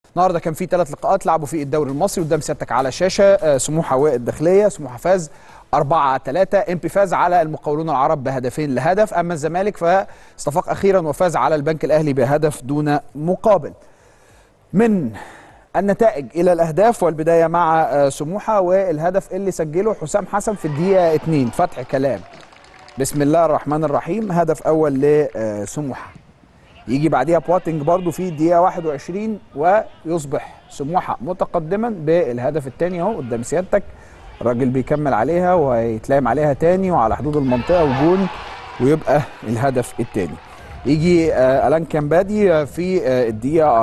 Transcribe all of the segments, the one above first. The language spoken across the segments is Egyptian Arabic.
النهارده كان في ثلاث لقاءات لعبوا في الدوري المصري قدام سيادتك على الشاشه آه، سموحه والداخليه سموحه فاز 4 3 امبي فاز على المقاولون العرب بهدفين لهدف اما الزمالك فاستفاق اخيرا وفاز على البنك الاهلي بهدف دون مقابل من النتائج الى الاهداف والبدايه مع آه، سموحه والهدف اللي سجله حسام حسن في الدقيقه 2 فتح كلام بسم الله الرحمن الرحيم هدف اول لسموحه يجي بعديها بواتنج برضو في الدقيقه 21 ويصبح سموحه متقدما بالهدف الثاني اهو قدام سيادتك الراجل بيكمل عليها وهيتلام عليها تاني وعلى حدود المنطقه وجون ويبقى الهدف الثاني يجي آه الان كامبادي آه، في آه الدقيقه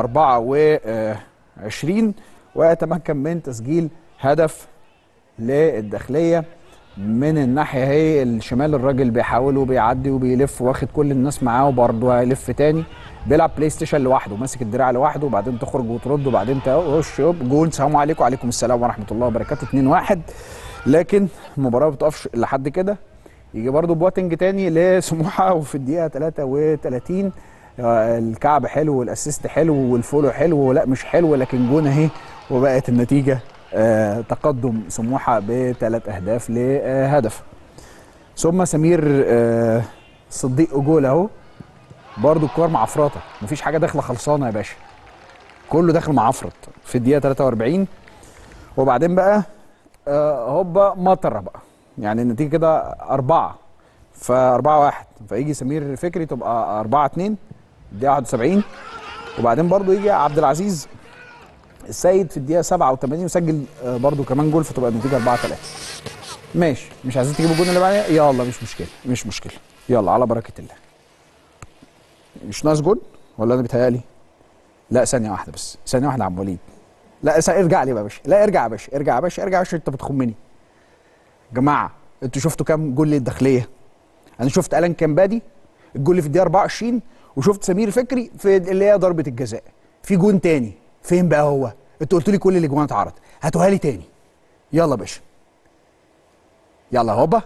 24 ويتمكن من تسجيل هدف للداخليه من الناحيه هي الشمال الراجل بيحاول وبيعدي وبيلف واخد كل الناس معاه وبرضه هيلف تاني بيلعب بلاي ستيشن لوحده ماسك الدراع لوحده وبعدين تخرج وترد وبعدين تخش يوب جول السلام عليكم وعليكم السلام ورحمه الله وبركاته 2 1 لكن المباراه ما بتقفش لحد كده يجي برضه بواتنج تاني لسموحه وفي الدقيقه 33 آه، الكعب حلو والاسيست حلو والفولو حلو لا مش حلو لكن جون اهي وبقت النتيجه آه، تقدم سموحه بثلاث اهداف لهدف ثم سمير آه، صديق اجول اهو برضه الكور معفرطه مفيش حاجه داخله خلصانه يا باشا كله داخل معفرط في الدقيقه 43 وبعدين بقى آه، هوبا مطره بقى يعني النتيجه كده أربعة ف 4 1 فيجي سمير فكري تبقى 4 2 الدقيقه 71 وبعدين برضه يجي عبد العزيز السيد في الدقيقه 87 وسجل آه، برضو كمان جول فتبقى النتيجه 4 3 ماشي مش عايزين تجيبوا الجون اللي بعدها يلا مش مشكله مش مشكله يلا على بركه الله مش ناقص جول ولا انا بيتهيألي لا ثانيه واحده بس ثانيه واحده يا عم وليد لا س- ارجع لي بقى يا باشا لا ارجع يا باشا ارجع يا باشا ارجع يا باشا انت بتخمني يا جماعه انتوا شفتوا كام جول للداخليه انا شفت الان كامبادي الجول اللي في الدقيقه 24 وشفت سمير فكري في اللي هي ضربه الجزاء في جون تاني فين بقى هو انتوا قلتوا لي كل الاجوان اتعرض هاتوها لي تاني يلا يا باشا يلا هوبا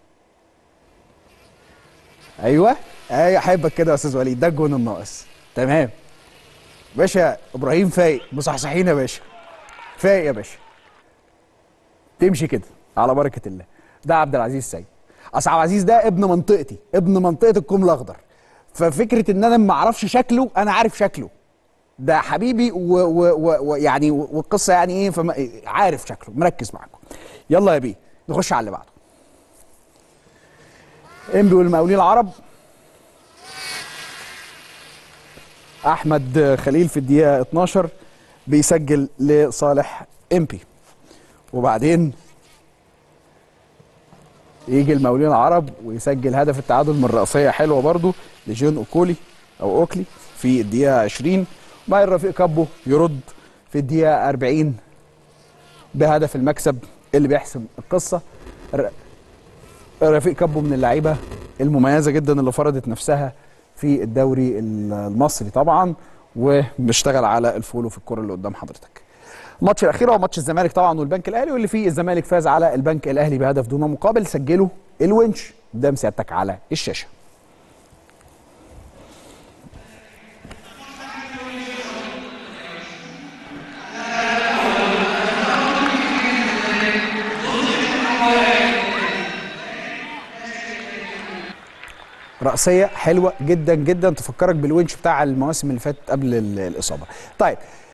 ايوه ايوه احبك كده يا استاذ وليد ده الجون الناقص تمام باشا ابراهيم فايق مصحصحين يا باشا فايق يا باشا تمشي كده على بركه الله ده عبد العزيز سيد اصل عبد العزيز ده ابن منطقتي ابن منطقه الكوم الاخضر ففكره ان انا ما اعرفش شكله انا عارف شكله ده حبيبي ويعني والقصه يعني ايه فما عارف شكله مركز معاكم يلا يا بيه نخش على اللي بعده انبي والمقاولين العرب احمد خليل في الدقيقه 12 بيسجل لصالح امبي وبعدين يجي المقاولين العرب ويسجل هدف التعادل من رأسية حلوة برضو لجون أوكولي أو أوكلي في الدقيقة 20 وبعدين رفيق كابو يرد في الدقيقة 40 بهدف المكسب اللي بيحسم القصة ر- رفيق كابو من اللعيبة المميزة جدا اللي فرضت نفسها في الدوري المصري طبعا وبيشتغل على الفولو في الكرة اللي قدام حضرتك الماتش الاخير هو ماتش الزمالك طبعا والبنك الاهلي واللي فيه الزمالك فاز على البنك الاهلي بهدف دون مقابل سجله الونش قدام سيادتك على الشاشه رأسية حلوة جدا جدا تفكرك بالونش بتاع المواسم اللي فاتت قبل ال- الإصابة. طيب